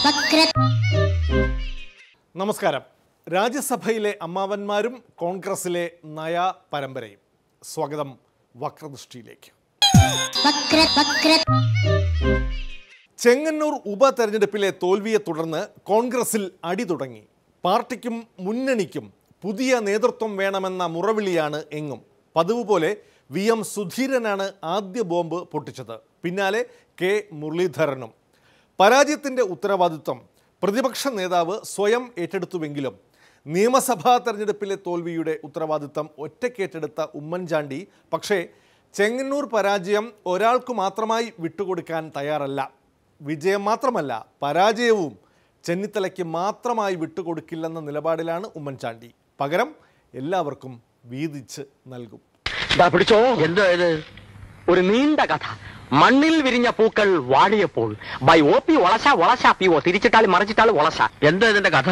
വക്ര നമസ്കാരം രാജ്യസഭയിലെ അമ്മാവന്മാരും കോൺഗ്രസിലെ നയ പരമ്പരയും സ്വാഗതം വക്രദൃഷ്ടിയിലേക്ക് വക്ര വക്ര ചെങ്ങന്നൂർ ഉപതെരഞ്ഞെടുപ്പിലെ തോൽവിയെ തുടർന്ന് കോൺഗ്രസിൽ അടി തുടങ്ങി പാർട്ടിക്കും മുന്നണിക്കും പുതിയ നേതൃത്വം വേണമെന്ന മുറവിളിയാണ് എങ്ങും പതിവ് പോലെ വി എം സുധീരനാണ് ആദ്യ ബോംബ് പൊട്ടിച്ചത് പിന്നാലെ കെ മുരളീധരനും പരാജയത്തിൻ്റെ ഉത്തരവാദിത്വം പ്രതിപക്ഷ നേതാവ് സ്വയം ഏറ്റെടുത്തുവെങ്കിലും നിയമസഭാ തെരഞ്ഞെടുപ്പിലെ തോൽവിയുടെ ഉത്തരവാദിത്തം ഒറ്റയ്ക്കേറ്റെടുത്ത ഉമ്മൻചാണ്ടി പക്ഷേ ചെങ്ങന്നൂർ പരാജയം ഒരാൾക്ക് മാത്രമായി വിട്ടുകൊടുക്കാൻ തയ്യാറല്ല വിജയം മാത്രമല്ല പരാജയവും ചെന്നിത്തലയ്ക്ക് മാത്രമായി വിട്ടുകൊടുക്കില്ലെന്ന നിലപാടിലാണ് ഉമ്മൻചാണ്ടി പകരം എല്ലാവർക്കും വീതിച്ച് നൽകും ദാ പിടിച്ചോ എന്താ ഇത് ഒരു നീണ്ട കഥ മണ്ണിൽ വിരിഞ്ഞ പൂക്കൾ വാടിയപ്പോൾ by O P Olassa Olassa P O തിരിച്ചിട്ടാൽ മറിച്ചിട്ടാൽ ഒളശ എന്താ ഇതിന്റെ കഥ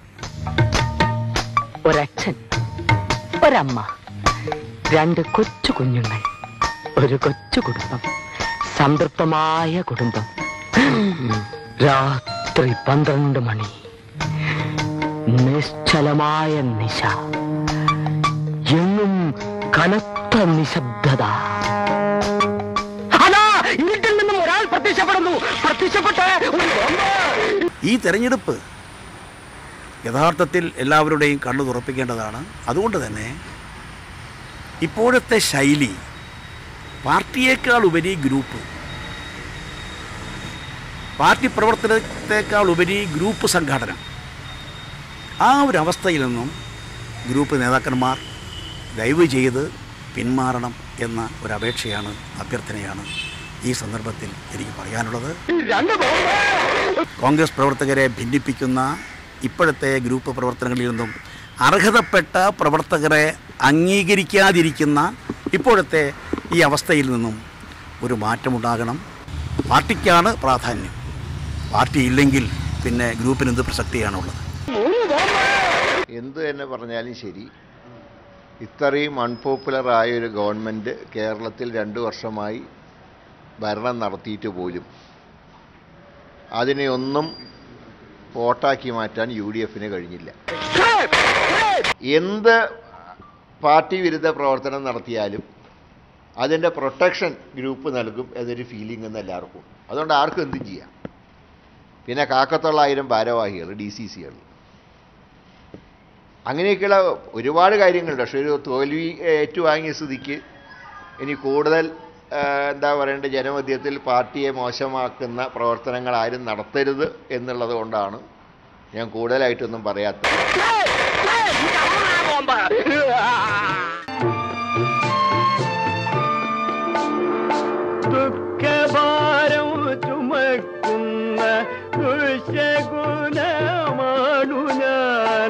ഒരച്ഛൻ ഒരമ്മ രണ്ട് കൊച്ചു കുഞ്ഞുങ്ങൾ ഒരു കൊച്ചു കുടുംബം സംതൃപ്തമായ കുടുംബം രാത്രി പന്ത്രണ്ട് മണി നിശ്ചലമായ നിശ എങ്ങും കനത്ത നിശബ്ദത അതാ ഇരുട്ടിൽ നിന്നും ഒരാൾ പ്രത്യക്ഷപ്പെടുന്നു പ്രത്യക്ഷപ്പെട്ട് ഒരു ബോംബ് ഈ തെരഞ്ഞെടുപ്പ് യഥാർത്ഥത്തിൽ എല്ലാവരുടെയും കണ്ണു തുറപ്പിക്കേണ്ടതാണ് അതുകൊണ്ട് തന്നെ ഇപ്പോഴത്തെ ശൈലി പാർട്ടിയേക്കാൾ ഉപരി ഗ്രൂപ്പ് പാർട്ടി പ്രവർത്തനത്തെക്കാൾ ഉപരി ഗ്രൂപ്പ് സംഘടന ആ ഒരു അവസ്ഥയിൽ നിന്നും ഗ്രൂപ്പ് നേതാക്കന്മാർ ദയവ് ചെയ്ത് പിന്മാറണം എന്ന ഒരു അപേക്ഷയാണ് അഭ്യർത്ഥനയാണ് ഈ സന്ദർഭത്തിൽ എനിക്ക് പറയാനുള്ളത് രണ്ട് ബോംബ് കോൺഗ്രസ് പ്രവർത്തകരെ ഭിന്നിപ്പിക്കുന്ന ഇപ്പോഴത്തെ ഗ്രൂപ്പ് പ്രവർത്തനങ്ങളിൽ നിന്നും അർഹതപ്പെട്ട പ്രവർത്തകരെ അംഗീകരിക്കാതിരിക്കുന്ന ഇപ്പോഴത്തെ ഈ അവസ്ഥയിൽ നിന്നും ഒരു മാറ്റമുണ്ടാകണം പാർട്ടിക്കാണ് പ്രാധാന്യം പാർട്ടി ഇല്ലെങ്കിൽ പിന്നെ ഗ്രൂപ്പിന് എന്ത് പ്രസക്തിയാണുള്ളത് എന്ത് തന്നെ പറഞ്ഞാലും ശരി ഇത്രയും അൺപോപ്പുലറായ ഒരു ഗവൺമെൻറ് കേരളത്തിൽ രണ്ട് വർഷമായി ഭരണം നടത്തിയിട്ട് പോലും അതിനെ ഒന്നും വോട്ടാക്കി മാറ്റാൻ യു ഡി എഫിന് കഴിഞ്ഞില്ല എന്ത് പാർട്ടി വിരുദ്ധ പ്രവർത്തനം നടത്തിയാലും അതിൻ്റെ പ്രൊട്ടക്ഷൻ ഗ്രൂപ്പ് നൽകും എന്നൊരു ഫീലിംഗ് എന്ന് എല്ലാവർക്കും അതുകൊണ്ട് ആർക്കും എന്തും ചെയ്യാം പിന്നെ കാക്കത്തൊള്ളായിരം ഭാരവാഹികൾ ഡി സി സികൾ അങ്ങനെയൊക്കെയുള്ള ഒരുപാട് കാര്യങ്ങളുണ്ട് പക്ഷെ ഒരു തോൽവി ഏറ്റുവാങ്ങിയ സ്ഥിതിക്ക് ഇനി കൂടുതൽ ആ, എന്താ പറയേണ്ട ജനമധ്യത്തിൽ പാർട്ടിയെ മോശമാക്കുന്ന പ്രവർത്തനങ്ങൾ ആരും നടത്തരുത് എന്നുള്ളത് കൊണ്ടാണ് ഞാൻ കൂടുതലായിട്ടൊന്നും പറയാത്തത് ബോംബ് ദുഃഖഭാരം ചുമക്കുന്ന ദുശകുലമാണു ഞാൻ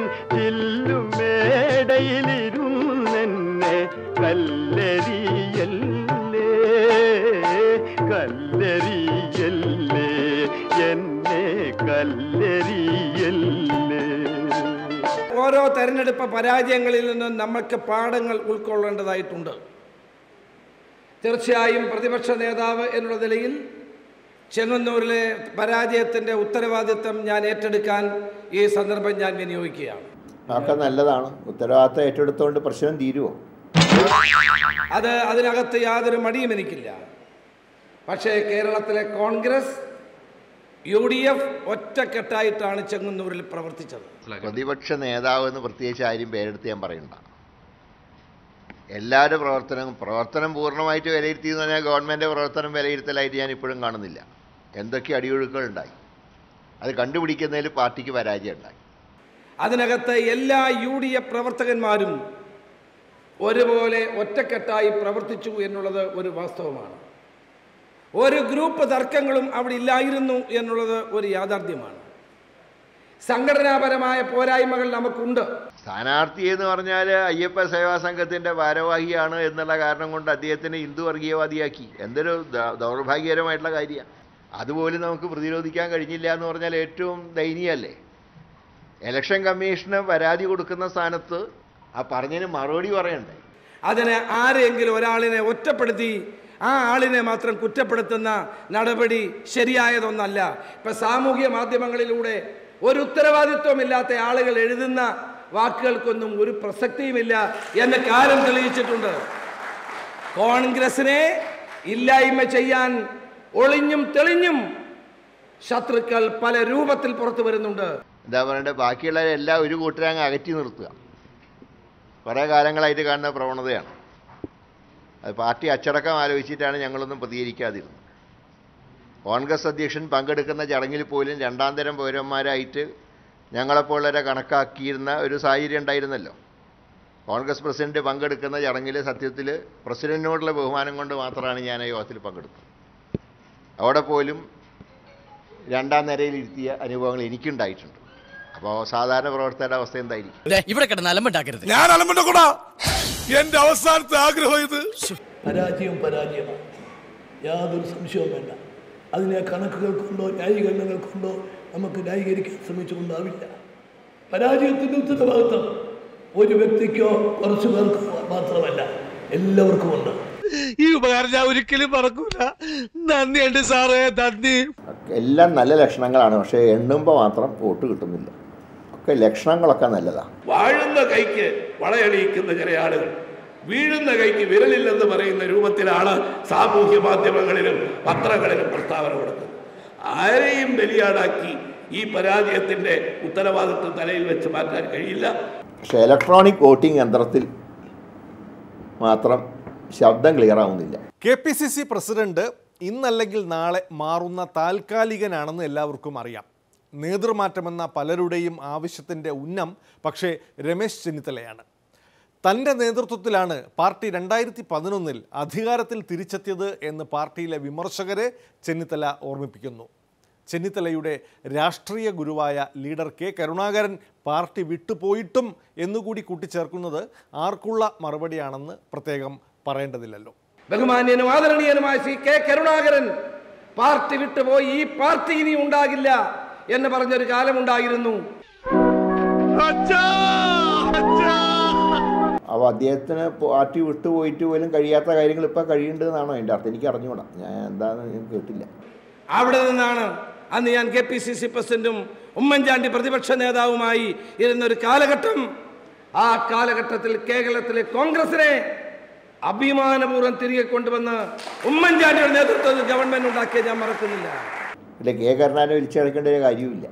ചില്ലുമേടയിലിരുന്നെന്നെ കല്ലെറിയല്ലേ കല്ലെറിയല്ലേ എന്നെ കല്ലെറിയല്ലേ ഓരോ തെരഞ്ഞെടുപ്പ് പരാജയങ്ങളിൽ നിന്നും നമുക്ക് പാഠങ്ങൾ ഉൾക്കൊള്ളേണ്ടതായിട്ടുണ്ട് തീർച്ചയായും പ്രതിപക്ഷ നേതാവ് എന്നുള്ള നിലയിൽ ചെങ്ങന്നൂരിലെ പരാജയത്തിൻ്റെ ഉത്തരവാദിത്തം ഞാൻ ഏറ്റെടുക്കാൻ ഈ സന്ദർഭം ഞാൻ വിനിയോഗിക്കുകയാണ് ഒക്കെ നല്ലതാണ് ഉത്തരവാദിത്തം ഏറ്റെടുത്തുകൊണ്ട് പ്രശ്നം തീരുമോ അത് അതിനകത്ത് യാതൊരു മടിയും എനിക്കില്ല പക്ഷേ കേരളത്തിലെ കോൺഗ്രസ് യു ഡി എഫ് ഒറ്റക്കെട്ടായിട്ടാണ് ചെങ്ങന്നൂരിൽ പ്രവർത്തിച്ചത് പ്രതിപക്ഷ നേതാവ് എന്ന് പ്രത്യേകിച്ച് ആരും പേരെടുത്ത് ഞാൻ പറയണ്ട എല്ലാവരുടെ പ്രവർത്തനം പ്രവർത്തനം പൂർണ്ണമായിട്ട് വിലയിരുത്തി എന്ന് പറഞ്ഞാൽ ഗവൺമെൻറ് പ്രവർത്തനം വിലയിരുത്തലായിട്ട് ഞാൻ ഇപ്പോഴും കാണുന്നില്ല എന്തൊക്കെ അടിയൊഴുക്കുകൾ ഉണ്ടായി അത് കണ്ടുപിടിക്കുന്നതിൽ പാർട്ടിക്ക് പരാജയം ഉണ്ടായി അതിനകത്ത് എല്ലാ യു ഡി എഫ് പ്രവർത്തകന്മാരും ഒരുപോലെ ഒറ്റക്കെട്ടായി പ്രവർത്തിച്ചു എന്നുള്ളത് ഒരു വാസ്തവമാണ് ഒരു ഗ്രൂപ്പ് തർക്കങ്ങളും അവിടെ ഇല്ലായിരുന്നു എന്നുള്ളത് ഒരു യാഥാർത്ഥ്യമാണ് സംഘടനാപരമായ പോരായ്മകൾ നമുക്കുണ്ട് സ്ഥാനാർത്ഥി എന്ന് പറഞ്ഞാൽ അയ്യപ്പ സേവാ സംഘത്തിൻ്റെ ഭാരവാഹിയാണ് എന്നുള്ള കാരണം കൊണ്ട് അദ്ദേഹത്തിന് ഹിന്ദു വർഗീയവാദിയാക്കി എന്തൊരു ദ- ദൗർഭാഗ്യകരമായിട്ടുള്ള കാര്യമാണ് അതുപോലും നമുക്ക് പ്രതിരോധിക്കാൻ കഴിഞ്ഞില്ല എന്ന് പറഞ്ഞാൽ ഏറ്റവും ദയനീയല്ലേ ഇലക്ഷൻ കമ്മീഷന് പരാതി കൊടുക്കുന്ന സ്ഥാനത്ത് ആ പറഞ്ഞതിന് മറുപടി പറയണ്ടേ അതിന് ആരെങ്കിലും ഒരാളിനെ ഒറ്റപ്പെടുത്തി ആ ആളിനെ മാത്രം കുറ്റപ്പെടുത്തുന്ന നടപടി ശരിയായതൊന്നല്ല ഇപ്പൊ സാമൂഹ്യ മാധ്യമങ്ങളിലൂടെ ഒരു ഉത്തരവാദിത്വമില്ലാത്ത ആളുകൾ എഴുതുന്ന വാക്കുകൾക്കൊന്നും ഒരു പ്രസക്തിയുമില്ല എന്ന് കാലം തെളിയിച്ചിട്ടുണ്ട് കോൺഗ്രസിനെ ഇല്ലായ്മ ചെയ്യാൻ ഒളിഞ്ഞും തെളിഞ്ഞും ശത്രുക്കൾ പല രൂപത്തിൽ പുറത്തു വരുന്നുണ്ട് എന്താ പറയണ്ടേ ബാക്കിയുള്ളവരെല്ലാം ഒരു കൂട്ടരങ്ങ് അകറ്റി നിർത്തുക കുറേ കാലങ്ങളായിട്ട് കാണുന്ന പ്രവണതയാണ് അത് പാർട്ടി അച്ചടക്കം ആലോചിച്ചിട്ടാണ് ഞങ്ങളൊന്നും പ്രതികരിക്കാതിരുന്നത് കോൺഗ്രസ് അധ്യക്ഷൻ പങ്കെടുക്കുന്ന ചടങ്ങിൽ പോലും രണ്ടാം തരം പൗരന്മാരായിട്ട് ഞങ്ങളെപ്പോലുള്ളവരെ കണക്കാക്കിയിരുന്ന ഒരു സാഹചര്യം ഉണ്ടായിരുന്നല്ലോ കോൺഗ്രസ് പ്രസിഡന്റ് പങ്കെടുക്കുന്ന ചടങ്ങിൽ സത്യത്തിൽ പ്രസിഡന്റിനോടുള്ള ബഹുമാനം കൊണ്ട് മാത്രമാണ് ഞാൻ ആ യോഗത്തിൽ പങ്കെടുത്തത് അവിടെ പോലും രണ്ടാം നിരയിൽ ഇരുത്തിയ അനുഭവങ്ങൾ എനിക്കുണ്ടായിട്ടുണ്ട് അപ്പോൾ സാധാരണ പ്രവർത്തകരുടെ അവസ്ഥ എന്തായിരിക്കും ഇവിടെ കിടന്ന് അലമ്പുണ്ടാക്കരുത് ഞാൻ അലമ്പുണ്ടാക്കൂടാ എന്റെ അവസാനത്തെ ആഗ്രഹം ഇത് പരാജയം പരാജയമാണ് യാതൊരു സംശയവും വേണ്ട അതിനെ കണക്കുകൾ കൊണ്ടോ ന്യായീകരണങ്ങൾ കൊണ്ടോ നമുക്ക് ന്യായീകരിക്കാൻ ശ്രമിച്ചുകൊണ്ടാവില്ല പരാജയത്തിൻ്റെ ഉത്തരവാദിത്വം ഒരു വ്യക്തിക്കോ കുറച്ചു പേർക്കോ മാത്രമല്ല എല്ലാവർക്കും ഉണ്ട് ഈ ഉപകാരം ഞാൻ ഒരിക്കലും മറക്കൂല നന്ദിയുണ്ട് സാറേ നന്ദി എല്ലാം നല്ല ലക്ഷണങ്ങളാണ് പക്ഷേ എണ്ണുമ്പോൾ മാത്രം വോട്ട് കിട്ടുന്നില്ല ഒക്കെ ലക്ഷണങ്ങളൊക്കെ നല്ലതാണ് വാഴുന്ന കൈക്ക് വളയണിയിക്കുന്ന ചില ആളുകൾ വീഴുന്ന കൈക്ക് വിരലില്ലെന്ന് പറയുന്ന രൂപത്തിലാണ് സാമൂഹ്യ മാധ്യമങ്ങളിലും പത്രങ്ങളിലും പ്രസ്താവന കൊടുക്കുന്നത് ആരെയും ബലിയാടാക്കി ഈ പരാജയത്തിന്റെ ഉത്തരവാദിത്വം തലയിൽ വെച്ച് മാറ്റാൻ കഴിയില്ല പക്ഷേ ഇലക്ട്രോണിക് വോട്ടിംഗ് യന്ത്രത്തിൽ മാത്രം ശബ്ദം ക്ലിയർ ആവുന്നില്ല K P C C president ഇന്നല്ലെങ്കിൽ നാളെ മാറുന്ന താൽക്കാലികനാണെന്ന് എല്ലാവർക്കും അറിയാം നേതൃമാറ്റമെന്ന പലരുടെയും ആവശ്യത്തിൻ്റെ ഉന്നം പക്ഷേ രമേശ് ചെന്നിത്തലയാണ് തൻ്റെ നേതൃത്വത്തിലാണ് പാർട്ടി രണ്ടായിരത്തി പതിനൊന്നിൽ അധികാരത്തിൽ തിരിച്ചെത്തിയത് എന്ന് പാർട്ടിയിലെ വിമർശകരെ ചെന്നിത്തല ഓർമ്മിപ്പിക്കുന്നു ചെന്നിത്തലയുടെ രാഷ്ട്രീയ ഗുരുവായ ലീഡർ കെ കരുണാകരൻ പാർട്ടി വിട്ടുപോയിട്ടും എന്നുകൂടി കൂട്ടിച്ചേർക്കുന്നത് ആർക്കുള്ള മറുപടിയാണെന്ന് പ്രത്യേകം പറയേണ്ടതില്ലല്ലോ ബഹുമാന്യനും ആദരണീയനുമായ ശ്രീ കെ കരുണാകരൻ പാർട്ടി വിട്ടുപോയി ഈ പാർട്ടി ഇനി ഉണ്ടാകില്ല എന്ന് പറഞ്ഞൊരു കാലമുണ്ടായിരുന്നു അപ്പോൾ അദ്ദേഹത്തിന് പാർട്ടി വിട്ടുപോയിട്ട് പോലും കഴിയാത്ത കാര്യങ്ങൾ ഇപ്പോൾ കഴിയേണ്ടതെന്നാണോ എൻ്റെ അർത്ഥം എനിക്ക് അറിഞ്ഞുകൂടാ ഞാൻ എന്താണെന്ന് ഞാൻ കേട്ടില്ല അവിടെ നിന്നാണ് അന്ന് ഞാൻ കെ പി സി സി പ്രസിഡന്റും ഉമ്മൻചാണ്ടി പ്രതിപക്ഷ നേതാവുമായി ഇരുന്ന ഒരു കാലഘട്ടം ആ കാലഘട്ടത്തിൽ കേരളത്തിലെ കോൺഗ്രസിനെ അഭിമാനപൂർവ്വം തിരികെ കൊണ്ടുവന്ന് ഉമ്മൻചാണ്ടിയുടെ നേതൃത്വത്തിൽ ഗവൺമെന്റ് ഉണ്ടാക്കിയ ഞാൻ മറക്കുന്നില്ല ഇല്ല കെ കരുണാകരനെ വിളിച്ചടക്കേണ്ട ഒരു കാര്യമില്ല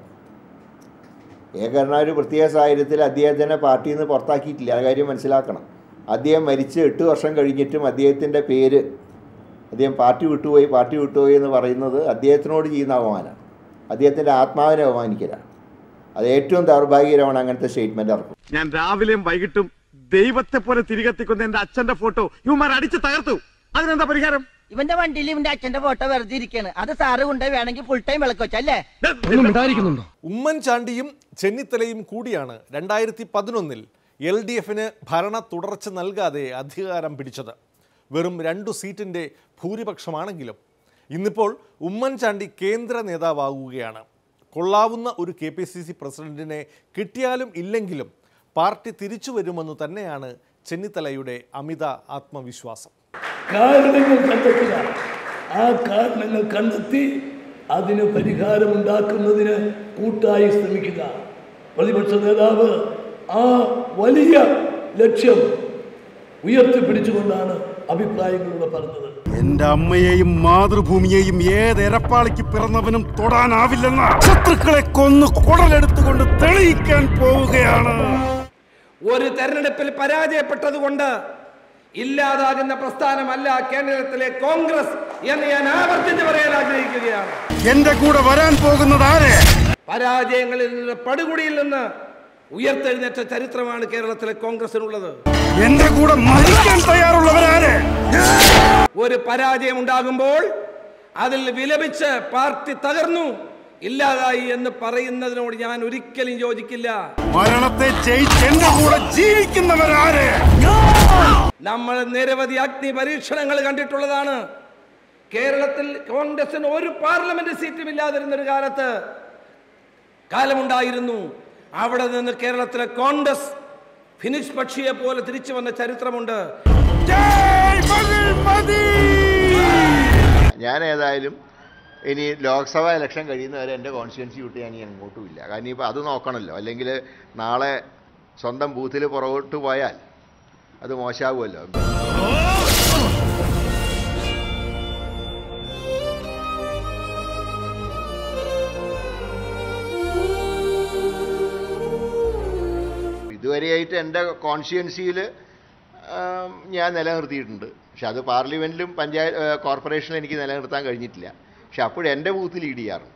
കെ കരുണാകരൻ ഒരു പ്രത്യേക സാഹചര്യത്തിൽ അദ്ദേഹത്തിനെ പാർട്ടിയിൽ നിന്ന് പുറത്താക്കിയിട്ടില്ല ആ കാര്യം മനസ്സിലാക്കണം അദ്ദേഹം മരിച്ച് എട്ട് വർഷം കഴിഞ്ഞിട്ടും അദ്ദേഹത്തിൻ്റെ പേര് അദ്ദേഹം പാർട്ടി വിട്ടുപോയി പാർട്ടി വിട്ടുപോയി എന്ന് പറയുന്നത് അദ്ദേഹത്തിനോട് ചെയ്യുന്ന അപമാനമാണ് അദ്ദേഹത്തിൻ്റെ ആത്മാവിനെ അപമാനിക്കലാണ് അത് ഏറ്റവും ദൗർഭാഗ്യകരമാണ് അങ്ങനത്തെ സ്റ്റേറ്റ്മെൻറ്റ് ഇറക്കും ഞാൻ രാവിലെയും വൈകിട്ടും ദൈവത്തെ പോലെ തിരികെത്തിക്കുന്ന എന്റെ അച്ഛന്റെ ഫോട്ടോ ഇവന്മാർ അടിച്ച് തകർത്തു അതിനെന്താ പരിഹാരം ഇവന്റെ വണ്ടിയിൽ ഇവന്റെ അച്ഛന്റെ ഫോട്ടോ വെറുതെ ഇരിക്കാണ് അത് സാറ് കൊണ്ടുപോയി വേണമെങ്കിൽ ഫുൾ ടൈം വിളക്ക് വെച്ചല്ലേ ഉമ്മൻചാണ്ടിയും ചെന്നിത്തലയും കൂടിയാണ് രണ്ടായിരത്തി പതിനൊന്നിൽ എൽ ഡി എഫിന് ഭരണ തുടർച്ച നൽകാതെ അധികാരം പിടിച്ചത് വെറും രണ്ടു സീറ്റിൻ്റെ ഭൂരിപക്ഷമാണെങ്കിലും ഇന്നിപ്പോൾ ഉമ്മൻചാണ്ടി കേന്ദ്ര നേതാവാകുകയാണ് കൊള്ളാവുന്ന ഒരു കെ പി സി സി പ്രസിഡന്റിനെ കിട്ടിയാലും ഇല്ലെങ്കിലും പാർട്ടി തിരിച്ചു വരുമെന്ന് തന്നെയാണ് ചെന്നിത്തലയുടെ അമിത ആത്മവിശ്വാസം കാരണങ്ങൾ കണ്ടെത്തുക ആ കാരണങ്ങൾ കണ്ടെത്തി അതിന് പരിഹാരമുണ്ടാക്കുന്നതിന് കൂട്ടായി ശ്രമിക്കുക പ്രതിപക്ഷ നേതാവ് ആ വലിയ ലക്ഷ്യം ഉയർത്തിപ്പിടിച്ചുകൊണ്ടാണ് അഭിപ്രായങ്ങളിലൂടെ പറഞ്ഞത് എന്റെ അമ്മയെയും മാതൃഭൂമിയെയും ഏതെരപ്പാളിക്ക് പിറന്നവനും തൊടാനാവില്ലെന്ന ശത്രുക്കളെ കൊന്നു കുടലെടുത്തുകൊണ്ട് തെളിയിക്കാൻ പോവുകയാണ് ഒരു തെരഞ്ഞെടുപ്പിൽ പരാജയപ്പെട്ടതുകൊണ്ട് ഇല്ലാതാകുന്ന പ്രസ്ഥാനമല്ല കേന്ദ്രത്തിലെ കോൺഗ്രസ് എന്ന് ഞാൻ ആവർത്തിച്ച് പറയാൻ ആഗ്രഹിക്കുകയാണ് എന്റെ കൂടെ വരാൻ പോകുന്നത് ആരെ പരാജയങ്ങളിൽ നിന്ന് പടുകുടിയിൽ നിന്ന് ഉയർത്തെഴുന്നേറ്റ ചരിത്രമാണ് കേരളത്തിലെ കോൺഗ്രസിനുള്ളത് എന്റെ കൂടെ മരിക്കാൻ തയ്യാറുള്ളവരാരെ ഒരു പരാജയം ഉണ്ടാകുമ്പോൾ അതിൽ വിലപിച്ച് പാർട്ടി തകർന്നു ഇല്ലാതായി എന്ന് പറയുന്നതിനോട് ഞാൻ ഒരിക്കലും യോജിക്കില്ല മരണത്തെ ജയിച്ച് എന്റെ കൂടെ ജീവിക്കുന്നവരാരെ നമ്മൾ നിരവധി അഗ്നി പരീക്ഷണങ്ങൾ കണ്ടിട്ടുള്ളതാണ് കേരളത്തിൽ കോൺഗ്രസിന് ഒരു പാർലമെന്റ് സീറ്റും ഇല്ലാതിരുന്ന ഒരു കാലത്ത് കാലമുണ്ടായിരുന്നു അവിടെ നിന്ന് കേരളത്തിലെ കോൺഗ്രസ് ഫിനിഷ് പക്ഷിയെ പോലെ തിരിച്ചു വന്ന ചരിത്രമുണ്ട് ജയ് മതി, മതി ഞാൻ ഏതായാലും ഇനി ലോക്സഭ ഇലക്ഷൻ കഴിയുന്നവരെ എൻ്റെ കോൺസ്റ്റിറ്റ്യൻസി വിട്ട് ഞാൻ ഇനി അങ്ങോട്ടും ഇല്ല കാരണം ഇപ്പോൾ അത് നോക്കണമല്ലോ അല്ലെങ്കിൽ നാളെ സ്വന്തം ബൂത്തിൽ പുറകോട്ട് പോയാൽ അത് മോശമാകുമല്ലോ ഇതുവരെയായിട്ട് എൻ്റെ കോൺസ്റ്റിറ്റ്യൻസിയിൽ ഞാൻ നിലനിർത്തിയിട്ടുണ്ട് പക്ഷെ അത് പാർലമെൻറ്റിലും പഞ്ചായത്ത് കോർപ്പറേഷനിലും എനിക്ക് നിലനിർത്താൻ കഴിഞ്ഞിട്ടില്ല പക്ഷെ അപ്പോഴും എൻ്റെ ബൂത്ത് ലീഡ് ചെയ്യാറുണ്ട്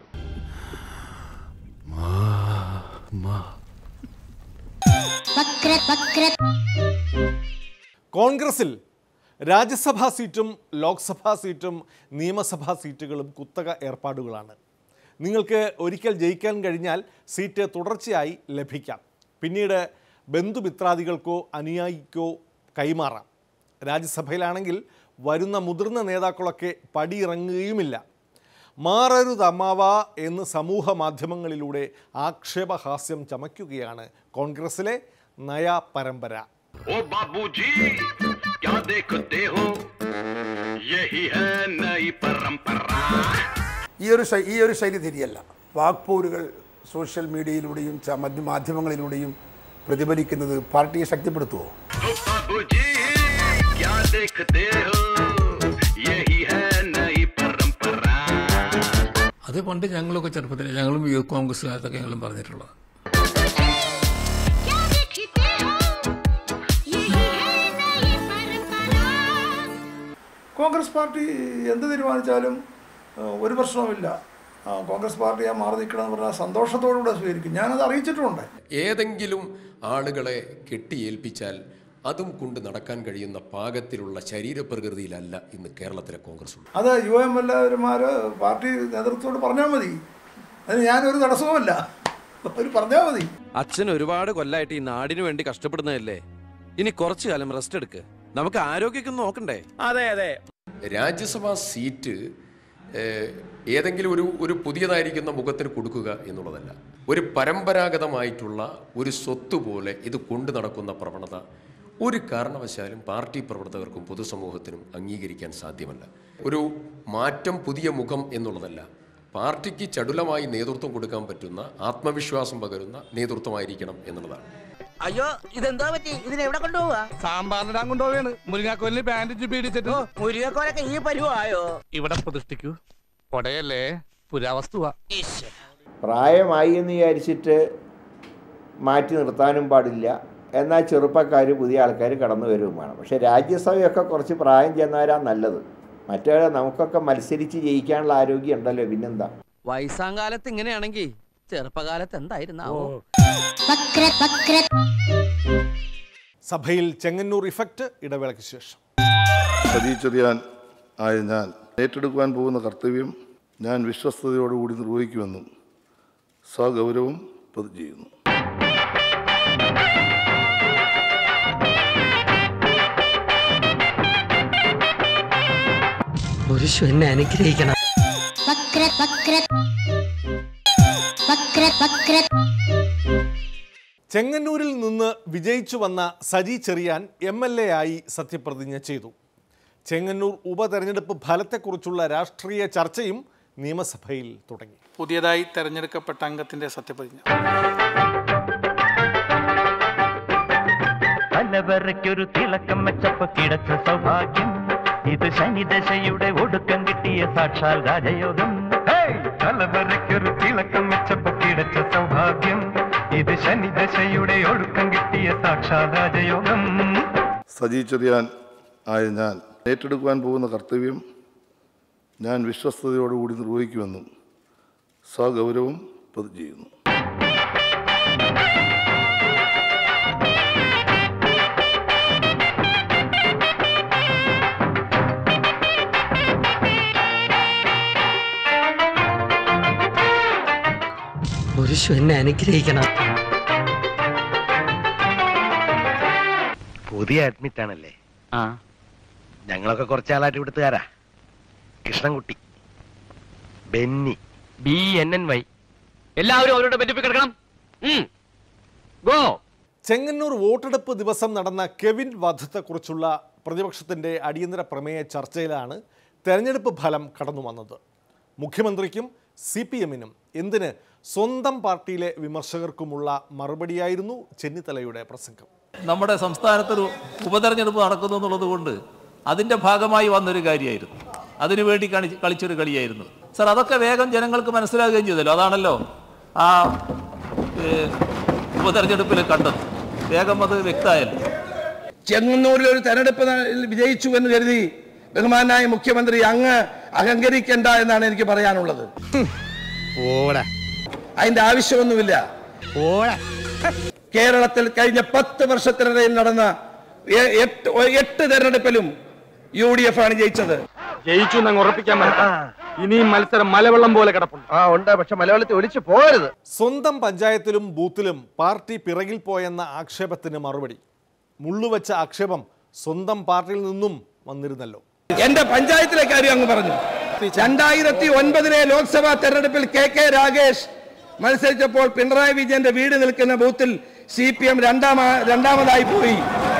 വക്ര വക്ര കോൺഗ്രസിൽ രാജ്യസഭാ സീറ്റും ലോക്സഭാ സീറ്റും നിയമസഭാ സീറ്റുകളും കുത്തക ഏർപ്പാടുകളാണ് നിങ്ങൾക്ക് ഒരിക്കൽ ജയിക്കാൻ കഴിഞ്ഞാൽ സീറ്റ് തുടർച്ചയായി ലഭിക്കാം പിന്നീട് ബന്ധുമിത്രാദികൾക്കോ അനുയായിക്കോ കൈമാറാം രാജ്യസഭയിലാണെങ്കിൽ വരുന്ന മുതിർന്ന നേതാക്കളൊക്കെ പടിയിറങ്ങുകയുമില്ല മാറരുതമ്മാവ എന്ന് സമൂഹ മാധ്യമങ്ങളിലൂടെ ആക്ഷേപഹാസ്യം ചമയ്ക്കുകയാണ് കോൺഗ്രസിലെ നയ പരമ്പര ओ बाबूजी क्या देखते हो यही है नई परंपरा ഈ ഒരു ശൈ- ഈ ഒരു ശൈലി ശരിയല്ല വാക്പോരുകൾ സോഷ്യൽ മീഡിയയിലൂടെയും ച- മധ്യ- മാധ്യമങ്ങളിലൂടെയും പ്രതിഫലിക്കുന്നത് പാർട്ടിയെ ശക്തിപ്പെടുത്തുമോ ओ बाबूजी क्या देखते हो यही है नई परंपरा അത് പണ്ട് ഞങ്ങളൊക്കെ ചെറുപ്പത്തിൽ ഞങ്ങളും യൂത്ത് കോൺഗ്രസ് കാലത്തൊക്കെ ഞങ്ങളും പറഞ്ഞിട്ടുള്ളത് കോൺഗ്രസ് പാർട്ടി എന്ത് തീരുമാനിച്ചാലും ആ, ഒരു പ്രശ്നവുമില്ല ആ, കോൺഗ്രസ് പാർട്ടി ആ മാറി നിൽക്കണമെന്ന് പറഞ്ഞാൽ സന്തോഷത്തോടുകൂടെ സ്വീകരിക്കും ഞാനത് അറിയിച്ചിട്ടുമുണ്ട് ഏതെങ്കിലും ആളുകളെ കെട്ടിയേൽപ്പിച്ചാൽ അതും കൊണ്ട് നടക്കാൻ കഴിയുന്ന പാകത്തിലുള്ള ശരീരപ്രകൃതിയിലല്ല ഇന്ന് കേരളത്തിലെ കോൺഗ്രസ് ഉള്ളത് അത് യു എം എല്ലാവരുമാർ പാർട്ടി നേതൃത്വത്തോട് പറഞ്ഞാൽ മതി അതിന് ഞാനൊരു തടസ്സവുമല്ല അവർ പറഞ്ഞാൽ മതി അച്ഛൻ ഒരുപാട് കൊല്ലായിട്ട് ഈ നാടിനു വേണ്ടി കഷ്ടപ്പെടുന്നതല്ലേ ഇനി കുറച്ചു കാലം റെസ്റ്റ് എടുക്ക് നമുക്ക് ആരോഗ്യമൊക്കെ ഒന്ന് നോക്കണ്ടേ അതെ അതെ രാജ്യസഭാ സീറ്റ് ഏഹ്, ഏതെങ്കിലും ഒരു ഒരു പുതിയതായിരിക്കുന്ന മുഖത്തിന് കൊടുക്കുക എന്നുള്ളതല്ല ഒരു പരമ്പരാഗതമായിട്ടുള്ള ഒരു സ്വത്ത് പോലെ ഇത് കൊണ്ടു നടക്കുന്ന പ്രവണത ഒരു കാരണവശാലും പാർട്ടി പ്രവർത്തകർക്കും പൊതുസമൂഹത്തിനും അംഗീകരിക്കാൻ സാധ്യമല്ല ഒരു മാറ്റം പുതിയ മുഖം എന്നുള്ളതല്ല പാർട്ടിക്ക് ചടുലമായി നേതൃത്വം കൊടുക്കാൻ പറ്റുന്ന ആത്മവിശ്വാസം പകരുന്ന നേതൃത്വമായിരിക്കണം എന്നുള്ളതാണ് അയ്യോ ഇതെന്താ പറ്റി ഇതിനെവിടെ കൊണ്ടുപോവാ സാമ്പാറിനിടാൻ കൊണ്ടുപോവാണ് മുരിങ്ങാക്കോലിന് ബാൻഡേജ് പീഡിച്ചിട്ട് മുരുകക്കോലൊക്കെ ഈ പരുവായോ ഇവിടെ പ്രതിഷ്ഠിക്കൂ കൊടയല്ലേ പുരാവസ്തുവാ പ്രായമായി എന്ന് വിചാരിച്ചിട്ട് മാറ്റി നിർത്താനും പാടില്ല എന്നാൽ ചെറുപ്പക്കാർ പുതിയ ആൾക്കാർ കടന്നു വരികയും വേണം പക്ഷേ രാജ്യസഭയൊക്കെ കുറച്ച് പ്രായം ചെന്നവരാ നല്ലത് മറ്റേ നമുക്കൊക്കെ മത്സരിച്ച് ജയിക്കാനുള്ള ആരോഗ്യം ഉണ്ടല്ലോ പിന്നെന്താ വയസ്സാം കാലത്ത് ഇങ്ങനെയാണെങ്കിൽ ചെറുപ്പകാലത്ത് എന്തായിരുന്നാവോ വക്ര വക്ര സഭയിൽ ചെങ്ങന്നൂർ ഇഫക്റ്റ് ഇടവേളയ്ക്ക് ശേഷം സതീച്ചെറിയാൻ ആയ ഞാൻ ഏറ്റെടുക്കുവാൻ പോകുന്ന കർത്തവ്യം ഞാൻ വിശ്വസ്തയോടുകൂടി നിർവഹിക്കുമെന്നും സഗൗരവം പ്രതിജ്ഞ ചെയ്യുന്നു പുരുഷു എന്നെ അനുഗ്രഹിക്കണം വക്ര വക്ര വക്ര വക്ര ചെങ്ങന്നൂരിൽ നിന്ന് വിജയിച്ചു വന്ന Saji Cherian M L A ആയി സത്യപ്രതിജ്ഞ ചെയ്തു ചെങ്ങന്നൂർ ഉപതെരഞ്ഞെടുപ്പ് ഫലത്തെക്കുറിച്ചുള്ള രാഷ്ട്രീയ ചർച്ചയും നിയമസഭയിൽ തുടങ്ങി പുതിയതായി തെരഞ്ഞെടുക്കപ്പെട്ട അംഗത്തിന്റെ സത്യപ്രതിജ്ഞ പലവരയ്ക്കൊരു തിളക്കം വെച്ചപ്പോ കിടച്ച സൗഭാഗ്യം ഇത് ശനിദശയുടെ ഒടുക്കം കിട്ടിയ സാക്ഷാൽ രാജയോഗം ഹേയ്! പലവരയ്ക്കൊരു തിളക്കം വെച്ചപ്പോ കിടച്ച സൗഭാഗ്യം ഇത് ശനിദശയുടെ ഒടുക്കം കിട്ടിയ സാക്ഷാൽ രാജയോഗം സതീച്ചെറിയാൻ ആയ ഞാൻ ഏറ്റെടുക്കുവാൻ പോകുന്ന കർത്തവ്യം ഞാൻ വിശ്വസ്തയോടുകൂടി നിർവഹിക്കുമെന്നും സഗൗരവം പ്രതിജ്ഞ ചെയ്യുന്നു പുരുഷു എന്നെ അനുഗ്രഹിക്കണം പുതിയ അഡ്മിറ്റ് ആണല്ലേ ആ ഞങ്ങളൊക്കെ കുറച്ചാളായിട്ട് ഇവിടുത്തുകാരാ Krishnankutty Benny B N N Y എല്ലാവരും അവരുടെ ബെനിഫിറ്റ് എടുക്കണം ഗോ ചെങ്ങന്നൂർ വോട്ടെടുപ്പ് ദിവസം നടന്ന കെവിൻ വധത്തെക്കുറിച്ചുള്ള പ്രതിപക്ഷത്തിൻ്റെ അടിയന്തര പ്രമേയ ചർച്ചയിലാണ് തെരഞ്ഞെടുപ്പ് ഫലം കടന്നു വന്നത് മുഖ്യമന്ത്രിക്കും സി പി എമ്മിനും എന്തിന് സ്വന്തം പാർട്ടിയിലെ വിമർശകർക്കുമുള്ള മറുപടിയായിരുന്നു ചെന്നിത്തലയുടെ പ്രസംഗം നമ്മുടെ സംസ്ഥാനത്തൊരു ഉപതെരഞ്ഞെടുപ്പ് നടക്കുന്നു എന്നുള്ളത് കൊണ്ട് അതിൻ്റെ ഭാഗമായി വന്നൊരു കാര്യമായിരുന്നു അതിനുവേണ്ടി കളി കളിച്ചൊരു കളിയായിരുന്നു സർ അതൊക്കെ വേഗം ജനങ്ങൾക്ക് മനസ്സിലാകുകയും ചെയ്തല്ലോ അതാണല്ലോ ആ ഏ, ഉപതെരഞ്ഞെടുപ്പിൽ കണ്ടത് വേഗം അത് വ്യക്തമായല്ലോ ചെങ്ങന്നൂരിൽ ഒരു തെരഞ്ഞെടുപ്പ് ന- വിജയിച്ചു എന്ന് കരുതി ബഹുമാനായ മുഖ്യമന്ത്രി അങ്ങ് അഹങ്കരിക്കണ്ട എന്നാണ് എനിക്ക് പറയാനുള്ളത് അതിന്റെ ആവശ്യമൊന്നുമില്ല കേരളത്തിൽ കഴിഞ്ഞ പത്ത് വർഷത്തിനിടയിൽ നടന്ന എ- എട്ട് എട്ട് തെരഞ്ഞെടുപ്പിലും യു ഡി എഫ് ആണ് ജയിച്ചത് ജയിച്ചു എന്നങ്ങ് ഉറപ്പിക്കാൻ പറ്റാ ഇനിയും മത്സരം മലവെള്ളം പോലെ കിടപ്പുണ്ട് ആ ഉണ്ട് പക്ഷെ മലയാളത്തിൽ ഒലിച്ചു പോകരുത് സ്വന്തം പഞ്ചായത്തിലും ബൂത്തിലും പാർട്ടി പിറകിൽ പോയെന്ന ആക്ഷേപത്തിന് മറുപടി മുള്ളുവെച്ച ആക്ഷേപം സ്വന്തം പാർട്ടിയിൽ നിന്നും വന്നിരുന്നല്ലോ എന്റെ പഞ്ചായത്തിലെ കാര്യം അങ്ങ് പറഞ്ഞു രണ്ടായിരത്തി ഒൻപതിലെ ലോക്സഭാ തെരഞ്ഞെടുപ്പിൽ കെ കെ രാഗേഷ് മത്സരിച്ചപ്പോൾ പിണറായി വിജയന്റെ വീട് നിൽക്കുന്ന ബൂത്തിൽ സി പി എം രണ്ടാമ രണ്ടാമതായി പോയി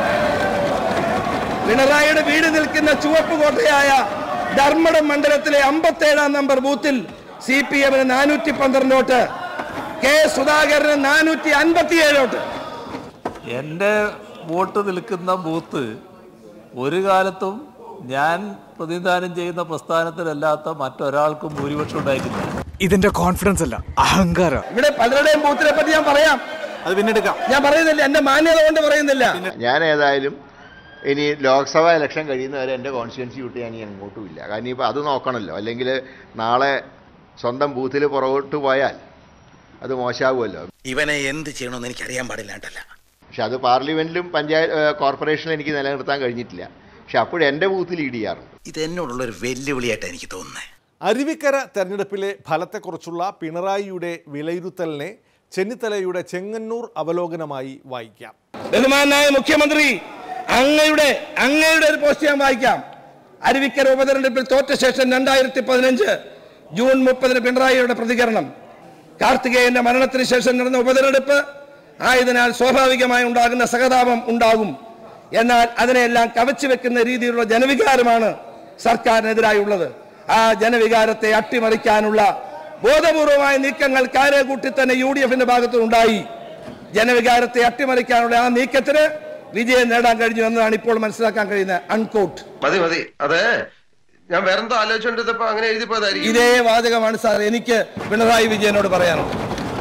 പിണറായിയുടെ വീട് നിൽക്കുന്ന ചുവപ്പ് കോട്ടയായ ധർമ്മടം മണ്ഡലത്തിലെ അമ്പത്തേഴാം നമ്പർ ബൂത്തിൽ സി പി എമ്മിന് നാനൂറ്റി പന്ത്രണ്ട് വോട്ട് കെ സുധാകരന് നാനൂറ്റി അൻപത്തിയേഴ് വോട്ട് എൻ്റെ വോട്ട് നിൽക്കുന്ന ബൂത്ത് ഒരു കാലത്തും ഞാൻ പ്രതിനിധാനം ചെയ്യുന്ന പ്രസ്ഥാനത്തിലല്ലാത്ത മറ്റൊരാൾക്കും ഭൂരിപക്ഷം ഉണ്ടായിട്ടില്ല ഇതിന്റെ കോൺഫിഡൻസ് അല്ല അഹങ്കാരം ഇവിടെ പലരുടെയും ബൂത്തിനെ പറ്റി ഞാൻ പറയാം അത് പിന്നെടുക്കാം ഞാൻ പറയുന്നില്ല എന്റെ മാന്യത കൊണ്ട് പറയുന്നില്ല ഞാൻ ഏതായാലും ഇനി ലോക്സഭ ഇലക്ഷൻ കഴിയുന്നവരെ എൻ്റെ കോൺസ്റ്റിറ്റ്യൻസി വിട്ട് ഞാൻ ഇനി അങ്ങോട്ടും ഇല്ല കാരണം ഇപ്പോൾ അത് നോക്കണമല്ലോ അല്ലെങ്കിൽ നാളെ സ്വന്തം ബൂത്തിൽ പുറകോട്ട് പോയാൽ അത് മോശമാകുമല്ലോ ഇവനെ എന്ത് ചെയ്യണമെന്ന് എനിക്ക് അറിയാൻ പാടില്ലാണ്ടല്ല പക്ഷെ അത് പാർലമെൻറ്റിലും പഞ്ചായത്ത് കോർപ്പറേഷനിലും എനിക്ക് നിലനിർത്താൻ കഴിഞ്ഞിട്ടില്ല പക്ഷെ അപ്പോഴും എൻ്റെ ബൂത്ത് ലീഡ് ചെയ്യാറുണ്ട് ഇത് എന്നോടുള്ള ഒരു വെല്ലുവിളിയായിട്ടാണ് എനിക്ക് തോന്നുന്നത് അരുവിക്കര തെരഞ്ഞെടുപ്പിലെ ഫലത്തെക്കുറിച്ചുള്ള പിണറായിയുടെ വിലയിരുത്തലിനെ ചെന്നിത്തലയുടെ ചെങ്ങന്നൂർ അവലോകനമായി വായിക്കാം ബഹുമാനായ മുഖ്യമന്ത്രി അങ്ങയുടെ അങ്ങയുടെ ഒരു പോസ്റ്റ് ഞാൻ വായിക്കാം അരുവിക്കര ഉപതെരഞ്ഞെടുപ്പിൽ തോറ്റ ശേഷം രണ്ടായിരത്തി പതിനഞ്ച് ജൂൺ മുപ്പതിന് പിണറായിയുടെ പ്രതികരണം കാർത്തികേയന്റെ മരണത്തിന് ശേഷം നടന്ന ഉപതെരഞ്ഞെടുപ്പ് ആയതിനാൽ സ്വാഭാവികമായി ഉണ്ടാകുന്ന സഹതാപം ഉണ്ടാകും എന്നാൽ അതിനെല്ലാം കവച്ചു വെക്കുന്ന രീതിയിലുള്ള ജനവികാരമാണ് സർക്കാരിനെതിരായുള്ളത് ആ ജനവികാരത്തെ അട്ടിമറിക്കാനുള്ള ബോധപൂർവമായ നീക്കങ്ങൾ കാരകൂട്ടി തന്നെ യു ഡി എഫിന്റെ ഭാഗത്തുനിന്നുണ്ടായി ജനവികാരത്തെ അട്ടിമറിക്കാനുള്ള ആ നീക്കത്തിന് വിജയം നേടാൻ കഴിഞ്ഞു എന്നതാണ് ഇപ്പോൾ മനസ്സിലാക്കാൻ കഴിയുന്നത് അൺകോട്ട് മതി മതി അതെ ഞാൻ വേറെന്തോ ആലോചിച്ചോണ്ടിരുന്നപ്പോ അങ്ങനെ എഴുതി പോയതായിരിക്കും ഇതേ വാചകമാണ് സാർ എനിക്ക് പിണറായി വിജയനോട് പറയാനുള്ളത്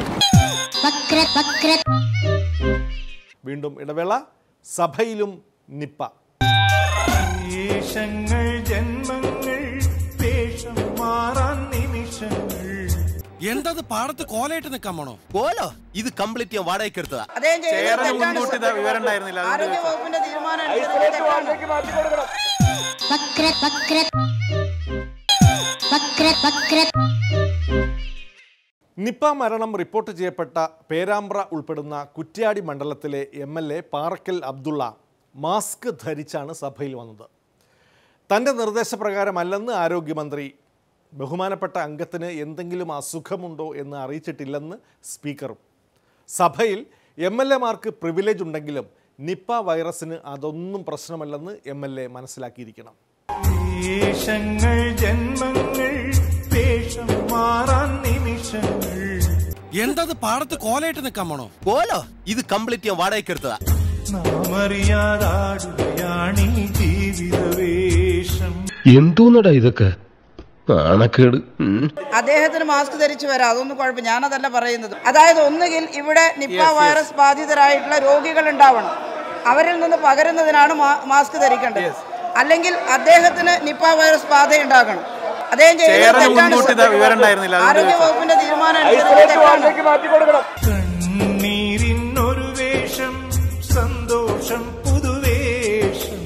വീണ്ടും ഇടവേള സഭയിലും നിപ്പ ദേശങ്ങൾ ജന്മങ്ങൾ വേഷം മാറാൻ നിമിഷങ്ങൾ എന്തത് പാടത്ത് കോലയിട്ട് നിൽക്കാൻ പോണോ കോലോ ഇത് കംപ്ലീറ്റ് ഞാൻ വാടകയ്ക്ക് എടുത്തതാ ചേരന് മുൻകൂട്ടി ഇത് വിവരം ഉണ്ടായിരുന്നില്ല അതുകൊണ്ട് വകുപ്പിന്റെ തീരുമാനം അനുസരിച്ച് നിപ്പ മരണം റിപ്പോർട്ട് ചെയ്യപ്പെട്ട പേരാമ്പ്ര ഉൾപ്പെടുന്ന കുറ്റ്യാടി മണ്ഡലത്തിലെ M L A Parakkal Abdulla mask ധരിച്ചാണ് സഭയിൽ വന്നത് തൻ്റെ നിർദ്ദേശപ്രകാരമല്ലെന്ന് ആരോഗ്യമന്ത്രി ബഹുമാനപ്പെട്ട അംഗത്തിന് എന്തെങ്കിലും അസുഖമുണ്ടോ എന്ന് അറിയിച്ചിട്ടില്ലെന്ന് സ്പീക്കറും സഭയിൽ എം എൽ എമാർക്ക് പ്രിവിലേജ് ഉണ്ടെങ്കിലും നിപ്പ വൈറസിന് അതൊന്നും പ്രശ്നമല്ലെന്ന് എം എൽ എ മനസ്സിലാക്കിയിരിക്കണം ദേശങ്ങൾ ജന്മങ്ങൾ വേഷം മാറാൻ നിമിഷങ്ങൾ എന്തത് പാടത്ത് കോലയിട്ട് നിൽക്കാൻ പോണോ കോലോ ഇത് കംപ്ലീറ്റ് ഞാൻ വാടകയ്ക്ക് എടുത്തതാ നാം അറിയാതാടുകയാണീ ജീവിത വേഷം എന്തോന്നടാ ഇതൊക്കെ നാണക്കേട് ഉം. അദ്ദേഹത്തിന് മാസ്ക് ധരിച്ചു വരാം അതൊന്നും കുഴപ്പം ഞാനതല്ല പറയുന്നത് അതായത് ഒന്നുകിൽ ഇവിടെ നിപ്പ Yes, yes. വൈറസ് ബാധിതരായിട്ടുള്ള രോഗികൾ ഉണ്ടാവണം അവരിൽ നിന്ന് പകരുന്നതിനാണ് മാ- മാസ്ക് ധരിക്കേണ്ടത് അല്ലെങ്കിൽ അദ്ദേഹത്തിന് നിപ്പ വൈറസ് ബാധ ഉണ്ടാകണം അദ്ദേഹം ചെയ്യുന്നത് ചേരന് തെറ്റാണ് മുൻകൂട്ടി ഇത് സർ. വിവരം ഉണ്ടായിരുന്നില്ല അതുകൊണ്ട് ആരോഗ്യ ചോദിച്ചതാ. വകുപ്പിന്റെ തീരുമാനം അനുസരിച്ച് തെറ്റാണ്. കണ്ണീരിനൊരു വേഷം സന്തോഷം പുതുവേഷം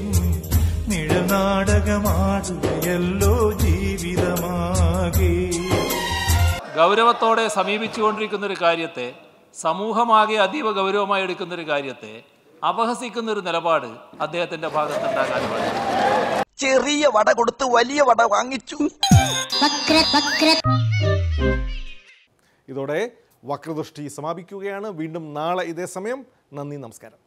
നിഴനാടകമാടുകയല്ലോ ജീവിതമാകെ ഗൗരവത്തോടെ സമീപിച്ചുകൊണ്ടിരിക്കുന്ന ഒരു കാര്യത്തെ സമൂഹമാകെ അതീവ ഗൗരവമായി എടുക്കുന്ന ഒരു കാര്യത്തെ അപഹസിക്കുന്ന ഒരു നിലപാട് അദ്ദേഹത്തിന്റെ ഭാഗത്തുണ്ടാകാൻ പാടില്ല ചെറിയ വട കൊടുത്ത് വലിയ വട വാങ്ങിച്ചു ഇതോടെ വക്രദൃഷ്ടി സമാപിക്കുകയാണ് വീണ്ടും നാളെ ഇതേ സമയം നന്ദി നമസ്കാരം